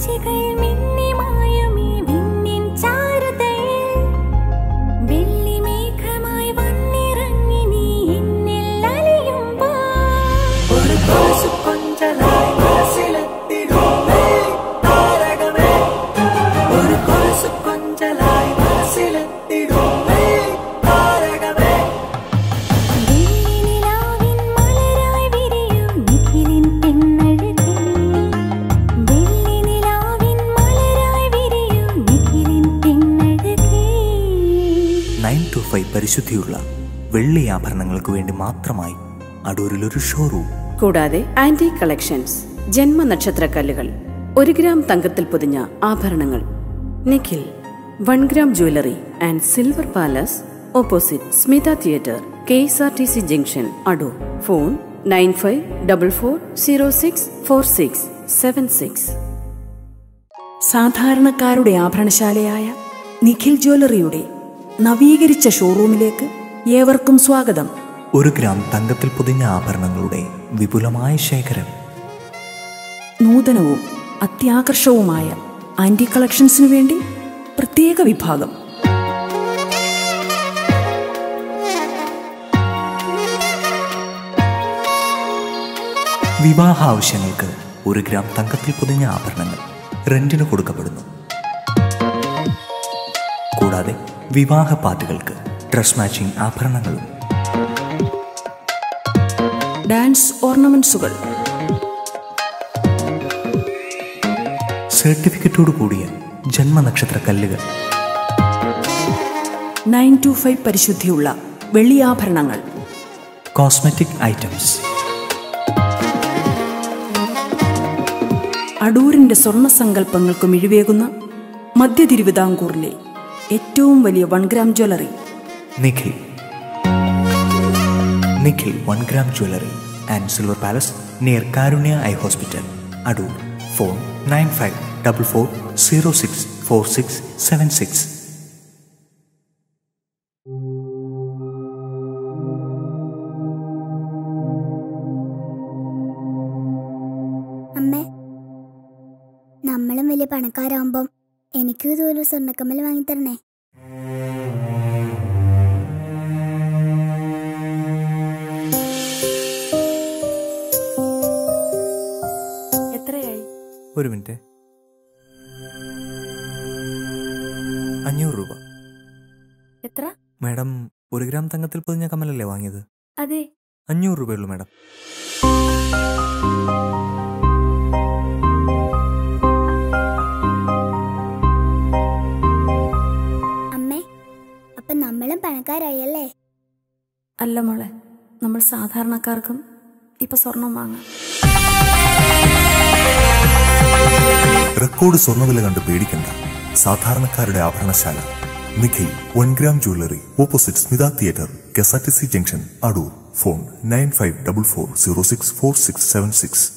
കാഴ്ചകൾ മിന്നിമായുമീ വിണ്ണിൻ ചാരുതയിൽ വെള്ളിമേഘമായി വന്നിറങ്ങി നീ എന്നിൽ അലിയുമ്പോൾ ഒരു കൊലുസു കൊഞ്ചലായി മനസ്സിലെത്തിടുന്നേ താരകമേ ഒരു കൊലുസു കൊഞ്ചലായി മനസ്സിലെത്തിടുന്നേ താരകമേ വെള്ളിനിലാവിൻ മലരായി വിരിയും നിഖിലിൻ പെണ്ണഴകേ വെള്ളിനിലാവിൻ മലരായി വിരിയും നിഖിലിൻ പെണ്ണഴകേ നയൻ ടു ഫൈവ് പരിശുദ്ധിയുള്ള വെള്ളി ആഭരണങ്ങൾക്ക് വേണ്ടി മാത്രമായി അടൂരിലൊരു ഷോറൂം കൂടാതെ ആന്റി കളക്ഷൻസ് ജന്മനക്ഷത്രക്കല്ലുകൾ ഒരു ഗ്രാം തങ്കത്തിൽ പൊതിഞ്ഞ ആഭരണങ്ങൾ Nikhil one gram jewellery and silver palace opposite Smitha theatre K S R T C junction Adoor phone nine five double four zero six four six seven six സാധാരണക്കാരുടെ ആഭരണശാലയായ നിഖിൽ ജ്വല്ലറിയുടെ നവീകരിച്ച ഷോറൂമിലേക്ക് ഏവർക്കും സ്വാഗതം ഒരു ഗ്രാം തങ്കത്തിൽ പൊതിഞ്ഞ ആഭരണങ്ങളുടെ വിപുലമായ ശേഖരം നൂതനവും അത്യാകർഷവുമായ ആന്റി കളക്ഷൻസിനു വേണ്ടി പ്രത്യേക വിഭാഗം വിവാഹ ആവശ്യങ്ങൾക്ക് ഒരു ഗ്രാം തങ്കത്തിൽ പൊതിഞ്ഞ ആഭരണങ്ങൾ റെന്റിന് കൊടുക്കപ്പെടുന്നു കൂടാതെ വിവാഹ പാർട്ടികൾക്ക് ഡ്രസ് മാച്ചിങ് ആഭരണങ്ങളും ഡാൻസ് ഓർണമെന്റ്സുകൾ സർട്ടിഫിക്കറ്റോട് കൂടിയ ജന്മനക്ഷത്ര കല്ലുകൾ നയൻ ടു ഫൈവ് പരിശുദ്ധിയുള്ള വെള്ളിയാഭരണങ്ങൾ കോസ്മെറ്റിക് ഐറ്റംസ് അടൂരിന്റെ സ്വർണ്ണ സങ്കല്പങ്ങൾക്ക് മിഴിവേകുന്ന മധ്യ തിരുവിതാംകൂറിലെ ഏറ്റവും വലിയ one gram jewellery Nikhil Nikhil one gram jewellery and silver palace near Karunya eye hospital Adoor phone nine five double four zero six four six seven six അമ്മേ നമ്മളും വലിയ പണക്കാരാകുമ്പം എനിക്ക് ഇതുപോലെ ഒരു സ്വർണ്ണക്കമ്മൽ വാങ്ങിത്തരണേ എത്രയായി ഒരു മിനിറ്റ് അഞ്ഞൂറ് രൂപ എത്ര മാഡം ഒരു ഗ്രാം തങ്കത്തിൽ പൊതിഞ്ഞ കമ്മലല്ലേ വാങ്ങിയത് അതെ അഞ്ഞൂറ് രൂപയുള്ളൂ മാഡം അമ്മേ അപ്പം നമ്മളും പണക്കാരായി അല്ലേ അല്ല മോളെ നമ്മൾ സാധാരണക്കാർക്കും ഇപ്പൊ സ്വർണം വാങ്ങാം റെക്കോർഡ് സ്വർണ്ണവില കണ്ട് പേടിക്കണ്ട സാധാരണക്കാരുടെ ആഭരണശാല Nikhil one gram jewellery opposite Smitha theatre K S R T C junction Adoor phone nine five double four zero six four six seven six